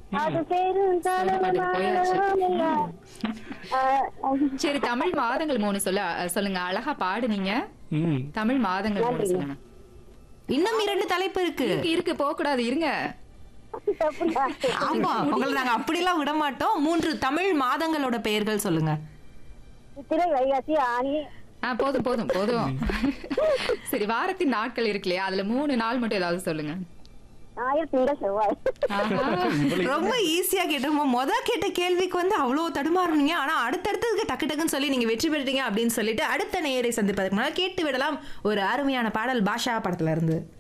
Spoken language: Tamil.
அது பேரும் பாட்டு போயாச்சு. ஆஹ் சரி தமிழ் மாதங்கள் மூணு சொல்ல சொல்லுங்க அழகா பாடுனீங்க ம் தமிழ் மாதங்கள் மூணு சொல்லுங்க இன்னும் இரண்டு தலைப்பு இருக்கு இருக்கு, இருக்கு போக கூடாது இருங்க தப்புடா. ஆமா உங்களை நாங்க அப்படிலாம் விட மாட்டோம் மூன்று தமிழ் மாதங்களோட பெயர்கள் சொல்லுங்க சித்திரை வைகாசி ஆனி ஆ போதும் போதும் போதும் சரி வாரத்தின் நாட்கள் இருக்கு இல்லையா அதுல மூணு நாள் மட்டும் ஏதாவது சொல்லுங்க ஞாயிறு திங்கள் செவ்வாய் ஆஹா. ரொம்ப ஈஸியா கேட்டோம் முத கேட்ட கேள்விக்கு வந்து அவ்வளவு தடுமாறுனீங்க ஆனா அடுத்தடுத்ததுக்கு டக்கு டக்குன்னு சொல்லி நீங்க வெற்றி பெற்றீங்க அப்படின்னு சொல்லிட்டு அடுத்த நேயரை சந்திப்பதற்கு முன்னாடி கேட்டு விடலாம் ஒரு அருமையான பாடல் பாஷா படத்துல இருந்து